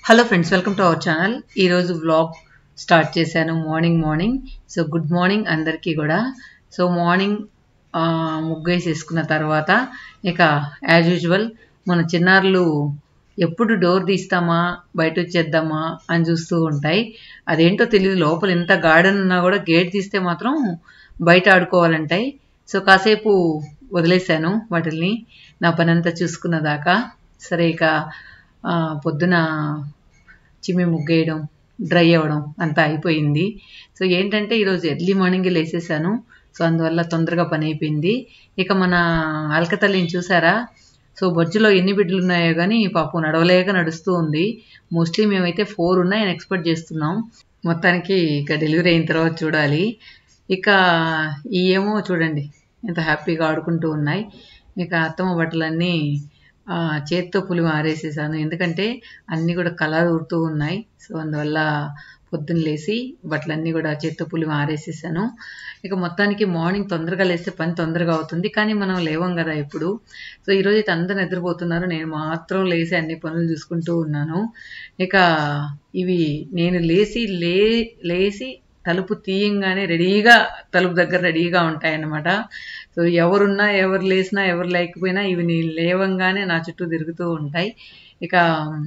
Hello friends welcome to our channel ఈరోజు vlog start చేశాను morning morning so good morning అందరికీ కూడా so morning ముగ్గు వేసేసుకున్న తర్వాత ఇక యాజ్ యూజువల్ మన చిన్నారులు ఎప్పుడు డోర్ తీస్తామా బయట వచ్చేద్దామా అని చూస్తూ ఉంటాయి అదేంటో తెలియదు లోపల ఎంత గార్డెన్ ఉన్నా కూడా గేట్ తీస్తే మాత్రం బయట ఆడుకోవాలంటాయి సో కాసేపు వదిలేశాను వాటిల్ని నా పని అంతా చూసుకున్న దాకా సరే ఇక ఆ, పొద్దున చిమ్మి ముగ్గేయడం డ్రై అవ్వడం అంతా అయిపోయింది సో ఏంటంటే ఈరోజు ఎర్లీ మార్నింగ్ లేసేసాను సో అందువల్ల తొందరగా పని అయిపోయింది ఇక మన అల్కతల్లిని చూసారా సో బొజ్జులో ఎన్ని బిడ్డలు ఉన్నాయో కానీ పాపం నడవలేక నడుస్తూ ఉంది మోస్ట్లీ మేమైతే ఫోర్ ఉన్నాయని ఎక్స్పెక్ట్ చేస్తున్నాం మొత్తానికి ఇక డెలివరీ అయిన తర్వాత చూడాలి ఇక ఈ ఏమో చూడండి ఎంత హ్యాపీగా ఆడుకుంటూ ఉన్నాయి ఇక అత్తమ్మ బట్టలన్నీ ఆ, చేత్తో పులిమి ఆరేసేసాను ఎందుకంటే అన్నీ కూడా కలర్ ఊరుతూ ఉన్నాయి సో అందువల్ల పొద్దున్న లేసి బట్టలన్నీ కూడా చేత్తో పులిమి ఆరేసేసాను ఇక మొత్తానికి మార్నింగ్ తొందరగా లేస్తే పని తొందరగా అవుతుంది కానీ మనం లేవం కదా ఇప్పుడు సో ఈరోజు అయితే అందరు నిద్రపోతున్నారు నేను మాత్రం లేసి అన్ని పనులు చూసుకుంటూ ఉన్నాను ఇక ఇవి నేను లేచి లే లేచి తలుపు తీయంగానే రెడీగా తలుపు దగ్గర రెడీగా ఉంటాయన్నమాట సో ఎవరున్నా ఎవరు లేచినా ఎవరు లేకపోయినా ఇవి నేను లేవంగానే నా చుట్టూ తిరుగుతూ ఉంటాయి ఇక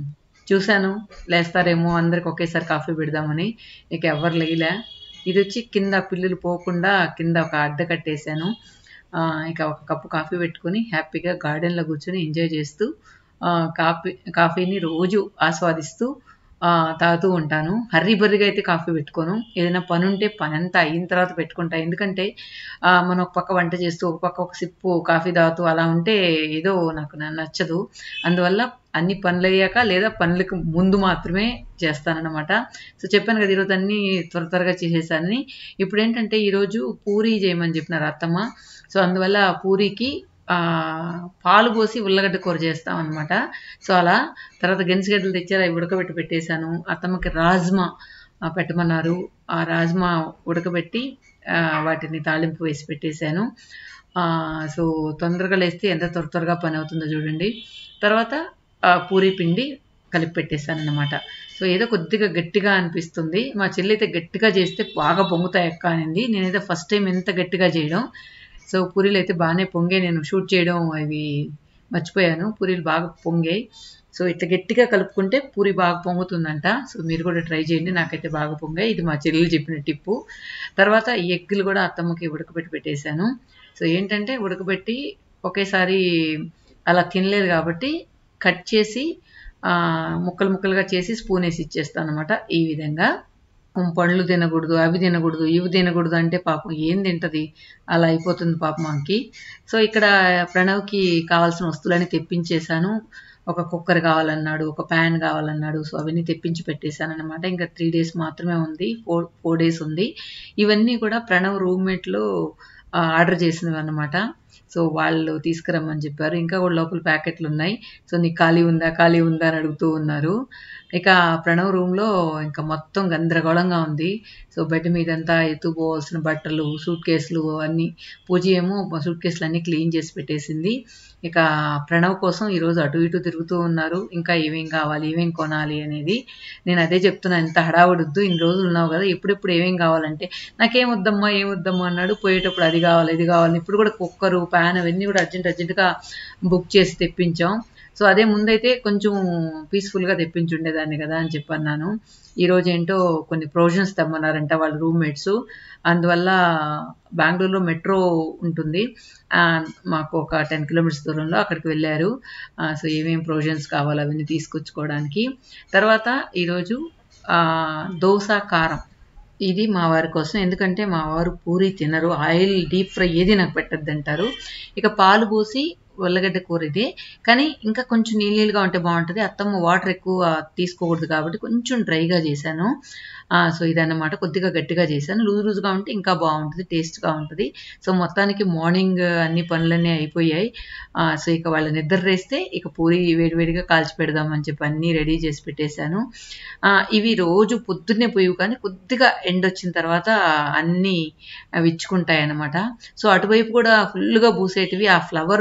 చూశాను లేస్తారేమో అందరికి ఒకేసారి కాఫీ పెడదామని ఇక ఎవరు లేలే ఇది వచ్చి కింద పిల్లులు పోకుండా కింద ఒక అడ్డ కట్టేశాను ఆ, ఇక ఒక కప్పు కాఫీ పెట్టుకొని హ్యాపీగా గార్డెన్లో కూర్చొని ఎంజాయ్ చేస్తూ ఆ, కాఫీ కాఫీని రోజు ఆస్వాదిస్తూ ఆ, తాగుతూ ఉంటాను హర్రీ బర్రీగా అయితే కాఫీ పెట్టుకోను ఏదైనా పని ఉంటే పని అంతా అయిన తర్వాత పెట్టుకుంటా ఎందుకంటే ఆ, మనం ఒక పక్క వంట చేస్తూ ఒక పక్క ఒక సిప్పు కాఫీ తాగుతూ అలా ఉంటే ఏదో నాకు న- నచ్చదు అందువల్ల అన్ని పనులు అయ్యాక లేదా పనులకు ముందు మాత్రమే చేస్తానన్నమాట సో చెప్పాను కదా ఈరోజు అన్ని త్వర త్వరగా చేసేసానని ఇప్పుడు ఏంటంటే ఈరోజు పూరి చేయమని చెప్పినారు అత్తమ్మ సో అందువల్ల పూరికి ఆ, పాలు పోసి ఉల్లగడ్డ కూర చేస్తాం అనమాట సో అలా తర్వాత గెంజిగడ్డలు తెచ్చారు అవి ఉడకబెట్టి పెట్టేశాను అత్తమ్మకి రాజ్మా ఆ, పెట్టమన్నారు ఆ రాజ్మా ఉడకబెట్టి ఆ, వాటిని తాలింపు వేసి పెట్టేశాను ఆ, సో తొందరగా లేస్తే ఎంత త్వర త్వరగా పని అవుతుందో చూడండి తర్వాత ఆ, పూరీ పిండి కలిపి పెట్టేశాను అనమాట సో ఏదో కొద్దిగా గట్టిగా అనిపిస్తుంది మా చెల్లి అయితే గట్టిగా చేస్తే బాగా పొంగుతాయి అక్క అనింది నేనైతే ఫస్ట్ టైం ఎంత గట్టిగా చేయడం సో పూరీలు అయితే బాగానే పొంగే నేను షూట్ చేయడం అవి మర్చిపోయాను పూరీలు బాగా పొంగాయి సో ఇట్లా గట్టిగా కలుపుకుంటే పూరి బాగా పొంగుతుందంట సో మీరు కూడా ట్రై చేయండి నాకైతే బాగా పొంగాయి ఇది మా చెల్లెలు చెప్పిన టిప్పు తర్వాత ఈ ఎగ్గులు కూడా అత్తమ్మకి ఉడకబెట్టి పెట్టేశాను సో ఏంటంటే ఉడకబెట్టి ఒకేసారి అలా తినలేదు కాబట్టి కట్ చేసి ఆ, ముక్కలు ముక్కలుగా చేసి స్పూన్ వేసి ఇచ్చేస్తాను అనమాట ఈ విధంగా ఉమ్, పండ్లు తినకూడదు అవి తినకూడదు ఇవి తినకూడదు అంటే పాపం ఏం తింటది అలా అయిపోతుంది పాపం మాకి సో ఇక్కడ ప్రణవ్కి కావాల్సిన వస్తువులన్నీ తెప్పించేశాను ఒక కుక్కర్ కావాలన్నాడు ఒక ప్యాన్ కావాలన్నాడు సో అవన్నీ తెప్పించి పెట్టేశాను అనమాట ఇంకా త్రీ డేస్ మాత్రమే ఉంది ఫోర్ ఫోర్ డేస్ ఉంది ఇవన్నీ కూడా ప్రణవ్ రూమ్మేట్లో ఆర్డర్ చేసినవి అనమాట సో వాళ్ళు తీసుకురమ్మని చెప్పారు ఇంకా కూడా లోపల ప్యాకెట్లు ఉన్నాయి సో నీకు ఖాళీ ఉందా ఖాళీ ఉందా అని అడుగుతూ ఉన్నారు ఇక ప్రణవ్ రూమ్లో ఇంకా మొత్తం గందరగోళంగా ఉంది సో బెడ్ మీదంతా ఎత్తుపోవాల్సిన బట్టలు సూట్ కేసులు అన్నీ పూజ ఏమో సూట్ కేసులు అన్నీ క్లీన్ చేసి పెట్టేసింది ఇక ప్రణవ్ కోసం ఈరోజు అటు ఇటు తిరుగుతూ ఉన్నారు ఇంకా ఏమేం కావాలి ఏమేం కొనాలి అనేది నేను అదే చెప్తున్నా ఎంత హడావుడొద్దు ఇన్ని రోజులు ఉన్నావు కదా ఎప్పుడెప్పుడు ఏమేం కావాలంటే నాకేం వద్దమ్మా ఏం వద్దమ్మా అన్నాడు పోయేటప్పుడు అది కావాలి ఇది కావాలి ఇప్పుడు కూడా కుక్కరు ప్యాన్ అవన్నీ కూడా అర్జెంట్ అర్జెంటుగా బుక్ చేసి తెప్పించాం సో అదే ముందైతే కొంచెం పీస్ఫుల్గా తెప్పించి ఉండేదాన్ని కదా అని చెప్పన్నాను ఈరోజు ఏంటో కొన్ని ప్రొవిజన్స్ తెమ్మన్నారంట వాళ్ళ రూమ్మేట్స్ అందువల్ల బెంగళూరులో మెట్రో ఉంటుంది ఆ, మాకు ఒక టెన్ కిలోమీటర్స్ దూరంలో అక్కడికి వెళ్ళారు ఆ, సో ఏమేమి ప్రొవిజన్స్ కావాలో అవన్నీ తీసుకొచ్చుకోవడానికి తర్వాత ఈరోజు ఆ, దోస కారం ఇది మా వారి కోసం ఎందుకంటే మా వారు పూరి తినరు ఆయిల్ డీప్ ఫ్రై ఏది నాకు పెట్టద్దు అంటారు ఇక పాలు పోసి ఉల్లగడ్డ కూర ఇదే కానీ ఇంకా కొంచెం నీళ్ళగా ఉంటే బాగుంటుంది అత్తమ్మ వాటర్ ఎక్కువ తీసుకోకూడదు కాబట్టి కొంచెం డ్రైగా చేశాను ఆ, సో ఇదన్నమాట కొద్దిగా గట్టిగా చేశాను లూజ్ లూజ్గా ఉంటే ఇంకా బాగుంటుంది టేస్ట్గా ఉంటుంది సో మొత్తానికి మార్నింగ్ అన్ని పనులన్నీ అయిపోయాయి ఆ, సో ఇక వాళ్ళ నిద్ర రేస్తే ఇక పూరి వేడివేడిగా కాల్చి పెడదామని చెప్పి అన్నీ రెడీ చేసి పెట్టేశాను ఆ, ఇవి రోజు పొద్దున్నే పోయి కానీ కొద్దిగా ఎండ వచ్చిన తర్వాత అన్నీ విచ్చుకుంటాయి అన్నమాట సో అటువైపు కూడా ఫుల్గా పూసేటివి ఆ ఫ్లవర్ పాట్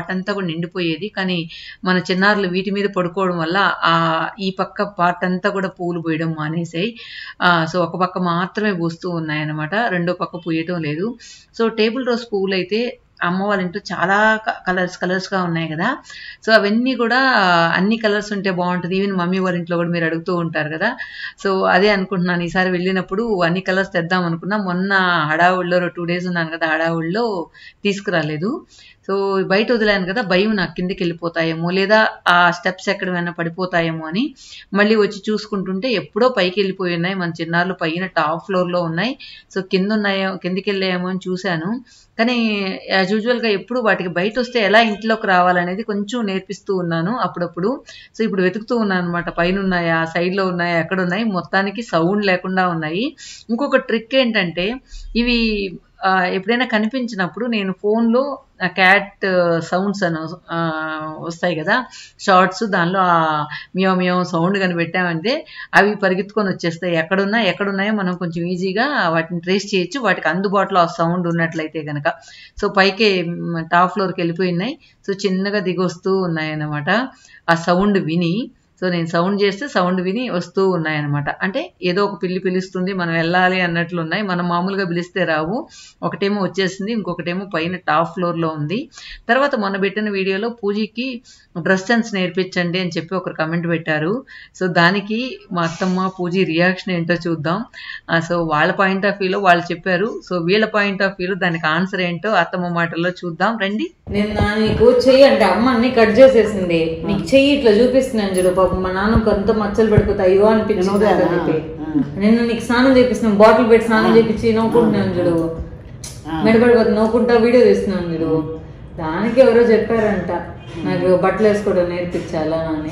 పార్ట్ అంతా కూడా నిండిపోయేది కానీ మన చిన్నారులు వీటి మీద పడుకోవడం వల్ల ఆ ఈ పక్క పార్ట్ అంతా కూడా పూలు పూయడం మానేసాయి సో ఒక పక్క మాత్రమే పూస్తూ ఉన్నాయన్నమాట రెండో పక్క పూయటం లేదు సో టేబుల్ రోజ్ పువ్వులు అయితే అమ్మ వాళ్ళ ఇంట్లో చాలా కలర్స్ కలర్స్గా ఉన్నాయి కదా సో అవన్నీ కూడా అన్ని కలర్స్ ఉంటే బాగుంటుంది ఈవెన్ మమ్మీ వాళ్ళ ఇంట్లో కూడా మీరు అడుగుతూ ఉంటారు కదా సో అదే అనుకుంటున్నాను ఈసారి వెళ్ళినప్పుడు అన్ని కలర్స్ తెద్దాం అనుకున్నా మొన్న హడావుల్లో టూ డేస్ ఉన్నాను కదా హడావుల్లో తీసుకురాలేదు సో బయట వదిలాను కదా భయం నాకు కిందకి వెళ్ళిపోతాయేమో లేదా ఆ స్టెప్స్ ఎక్కడమైనా పడిపోతాయేమో అని మళ్ళీ వచ్చి చూసుకుంటుంటే ఎప్పుడో పైకి వెళ్ళిపోయి ఉన్నాయి మన చిన్నారులు పైన టాప్ ఫ్లోర్లో ఉన్నాయి సో కింద ఉన్నాయో కిందకి వెళ్ళాయేమో అని చూశాను కానీ యాజ్ యూజువల్గా ఎప్పుడు వాటికి బయట వస్తే ఎలా ఇంట్లోకి రావాలనేది కొంచెం నేర్పిస్తూ ఉన్నాను అప్పుడప్పుడు సో ఇప్పుడు వెతుకుతూ ఉన్నాను అనమాట పైన ఉన్నాయా సైడ్లో ఉన్నాయా ఎక్కడ ఉన్నాయి మొత్తానికి సౌండ్ లేకుండా ఉన్నాయి ఇంకొక ట్రిక్ ఏంటంటే ఇవి ఎప్పుడైనా కనిపించినప్పుడు నేను ఫోన్లో క్యాట్ సౌండ్స్ అని వస్తాయి కదా షార్ట్స్ దానిలో ఆ మియో మియో సౌండ్ కానీ పెట్టామంటే అవి పరిగెత్తుకొని వచ్చేస్తాయి ఎక్కడున్నా ఎక్కడున్నాయో మనం కొంచెం ఈజీగా వాటిని ట్రేస్ చేయొచ్చు వాటికి అందుబాటులో ఆ సౌండ్ ఉన్నట్లయితే కనుక సో పైకి టాప్ ఫ్లోర్కి వెళ్ళిపోయినాయి సో చిన్నగా దిగొస్తూ ఉన్నాయి అన్నమాట ఆ సౌండ్ విని సో నేను సౌండ్ చేస్తే సౌండ్ విని వస్తూ ఉన్నాయన్నమాట అంటే ఏదో ఒక పిల్లి పిలుస్తుంది మనం వెళ్ళాలి అన్నట్లు ఉన్నాయి మనం మామూలుగా పిలిస్తే రావు ఒకటేమో వచ్చేసింది ఇంకొకటేమో పైన టాప్ ఫ్లోర్లో ఉంది తర్వాత మొన్న పెట్టిన వీడియోలో పూజకి డ్రెస్ సెన్స్ నేర్పించండి అని చెప్పి ఒకరు కమెంట్ పెట్టారు సో దానికి మా అత్తమ్మ పూజీ రియాక్షన్ ఏంటో చూద్దాం సో వాళ్ళ పాయింట్ ఆఫ్ వ్యూలో వాళ్ళు చెప్పారు సో వీళ్ళ పాయింట్ ఆఫ్ వ్యూలో దానికి ఆన్సర్ ఏంటో అత్తమ్మ మాటల్లో చూద్దాం రండి నిన్న నీకు చెయ్యి అంటే అమ్మ అన్ని కట్ చేసేసింది నీకు చెయ్యి ఇట్లా చూపిస్తున్నాను చూడు పాపం మా నాన్న కొంత మచ్చలు పడిపోతాయి అయ్యో అనిపించింది నాకు అని చెప్పి నిన్న నీకు స్నానం చేపిస్తున్నాం బాటిల్ పెట్టి స్నానం చేపించి నవ్వుకుంటున్నాను చూడు మెడపడిపోతుంది నవ్వుకుంటా వీడియో తీస్తున్నాను చూడు దానికి ఎవరో చెప్పారంట నాకు బట్టలు వేసుకోవడం నేర్పించాలా అని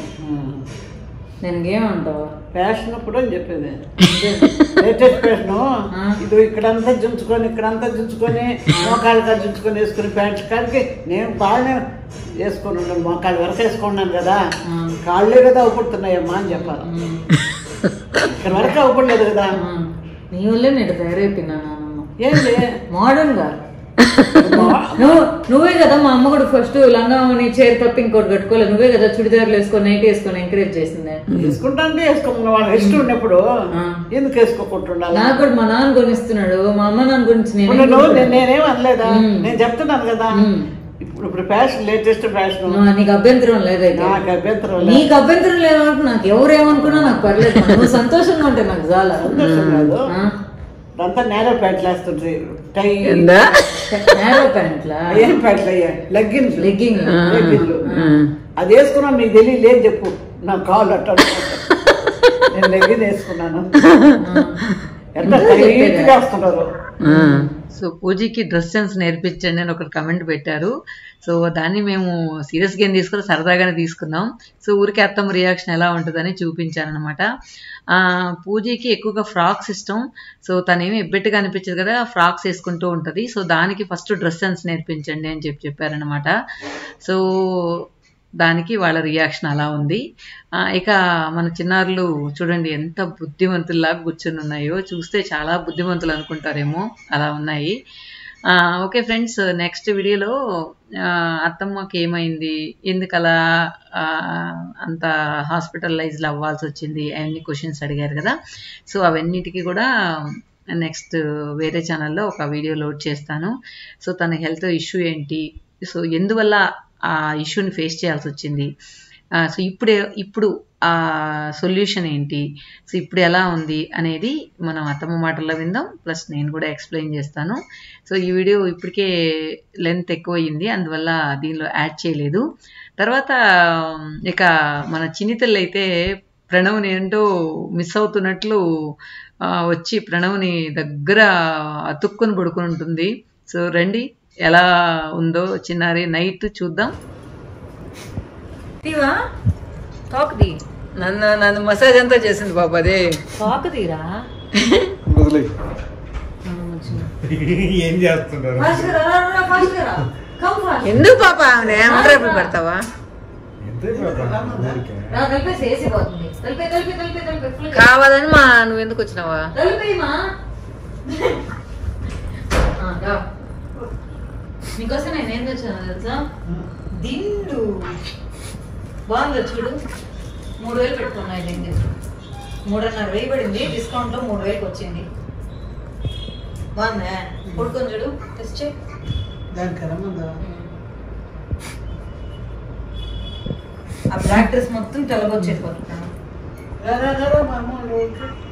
నేను ఏమంటావా ఫ్యాషన్ అప్పుడు అని చెప్పేది లేటెస్ట్ ఫ్యాషన్ ఇది ఇక్కడంతా చుంచుకొని ఇక్కడంతా చుంచుకొని మోకాళ్ళ కాడ చుంచుకొని వేసుకుని ప్యాంట్ కాడికి నేను బాగానే వేసుకొని ఉన్నాను మోకాళ్ళ వరకు వేసుకున్నాను కదా కాళ్ళే కదా అవుపడుతున్నాయమ్మా అని చెప్పాలి ఇక్కడ వరకు అవుపడలేదు కదా నీ వల్లే నేను తయారైపోయినా నాన్నమ్మ ఏంటి మోడర్న్ గా నువ్వు నువ్వే కదా మా అమ్మ కూడా ఫస్ట్ లంగామని చీర తప్ప ఇంకోటి కట్టుకోలేదు నువ్వే కదా చుడిదార్లు వేసుకొని నైట్ వేసుకొని ఎంకరేజ్ చేసింది వేసుకుంటాంటే వేసుకోమన్న వాళ్ళు ఇష్టం ఉన్నప్పుడు ఎందుకు వేసుకోకుంటుండాలి నాకు కూడా మా నాన్న కొనిస్తున్నాడు మా అమ్మ నాన్న గురించి నేను ఇప్పుడు నువ్వు నేను- నేనేం అనలేదా నేను చెప్తున్నాను కదా ఇప్పుడు ఇప్పుడు ఫ్యాషన్ లేటెస్ట్ ఫ్యాషన్ ఆ, నీకు అభ్యంతరం లేదైతే నాకు అభ్యంతరం లేదు నీకు అభ్యంతరం లేదంటే నాకు ఎవరేమనుకున్నా నాకు పర్లేదు నువ్వు సంతోషంగా ఉంటే నాకు చాలా సంతోషం కాదు ఆ, అంతా నేరో ప్యాంట్లు వేస్తుంటారు టై నేరో ప్యాంట్లా ఏం ప్యాంట్లు అయ్యా లెగ్గిన్స్ లెగ్గింగ్ లెగ్గిన్లు అది వేసుకున్నా మీకు తెలియలేదు చెప్పు నా కాళ్ళు అట్ట నేను లెగ్గిన్ వేసుకున్నాను ఎంత టైట్ గా వస్తున్నారు సో పూజకి డ్రెస్ సెన్స్ నేర్పించండి అని ఒకరు కమెంట్ పెట్టారు సో దాన్ని మేము సీరియస్గా ఏం తీసుకుని సరదాగానే తీసుకున్నాం సో ఊరికి అత్తమ్మ రియాక్షన్ ఎలా ఉంటుందని చూపించాను అనమాట పూజకి ఎక్కువగా ఫ్రాక్స్ ఇష్టం సో తనేమి ఎబ్బెట్టుగా అనిపించదు కదా ఫ్రాక్స్ వేసుకుంటూ ఉంటుంది సో దానికి ఫస్ట్ డ్రెస్ సెన్స్ నేర్పించండి అని చెప్పి చెప్పారనమాట సో దానికి వాళ్ళ రియాక్షన్ అలా ఉంది ఆ, ఇక మన చిన్నారులు చూడండి ఎంత బుద్ధిమంతుల్లాగా కూర్చుని ఉన్నాయో చూస్తే చాలా బుద్ధిమంతులు అనుకుంటారేమో అలా ఉన్నాయి ఆ, ఓకే ఫ్రెండ్స్ నెక్స్ట్ వీడియోలో ఆ, అత్తమ్మకి ఏమైంది ఎందుకు అలా ఆ, అంత హాస్పిటలైజ్డ్ అవ్వాల్సి వచ్చింది అన్ని క్వశ్చన్స్ అడిగారు కదా సో అవన్నిటికీ కూడా నెక్స్ట్ వేరే ఛానల్లో ఒక వీడియో లోడ్ చేస్తాను సో తన హెల్త్ ఇష్యూ ఏంటి సో ఎందువల్ల ఆ ఇష్యూని ఫేస్ చేయాల్సి వచ్చింది ఆ, సో ఇప్పుడే ఇప్పుడు ఆ సొల్యూషన్ ఏంటి సో ఇప్పుడు ఎలా ఉంది అనేది మనం అత్తమ్మ మాటల్లో విందాం ప్లస్ నేను కూడా ఎక్స్ప్లెయిన్ చేస్తాను సో ఈ వీడియో ఇప్పటికే లెంత్ ఎక్కువ అయింది అందువల్ల దీనిలో యాడ్ చేయలేదు తర్వాత ఇక మన చిన్నితల్లి అయితే ప్రణవ్ని ఏంటో మిస్ అవుతున్నట్లు ఆ, వచ్చి ప్రణవ్ని దగ్గర అతుక్కుని పడుకుని ఉంటుంది సో రండి ఎలా ఉందో చిన్నారి నైట్ చూద్దాం తీవా తాకుది నన్ను నన్ను మసాజ్ అంతా చేసింది బాబు అదే తాకుదీరా ఏం చేస్తున్నారు ఫాస్ట్ రా రా, రా ఫాస్ట్ రా కమ్ ఫాస్ట్ ఎందుకు పాప ఏమంటారు పెడతావా ఎంతే పాపా ఊరికే. రా కలిపేసి వేసి పోతుంది కలిపే కలిపే కలిపే కలిపే ఫుల్ కావాలని మా నువ్వు ఎందుకు వచ్చినావా కలిపేయమా ఆ, రా. నీకోసం నేను ఏం తెచ్చాను తెలుసా దిండు బాగుందా చూడు మూడు వేలు పెట్టుకున్నాయి దిండు మూడున్నర వెయ్యి పడింది డిస్కౌంట్ లో మూడు వేలకు వచ్చింది బాగుందా కొడుకొని చూడు టెస్ట్ చేయి దానికి రమ్మందా ఆ బ్లాక్ డ్రెస్ మొత్తం తెల్లగొచ్చేసిపోతున్నాను రా రా రా మా అమ్మ రోజు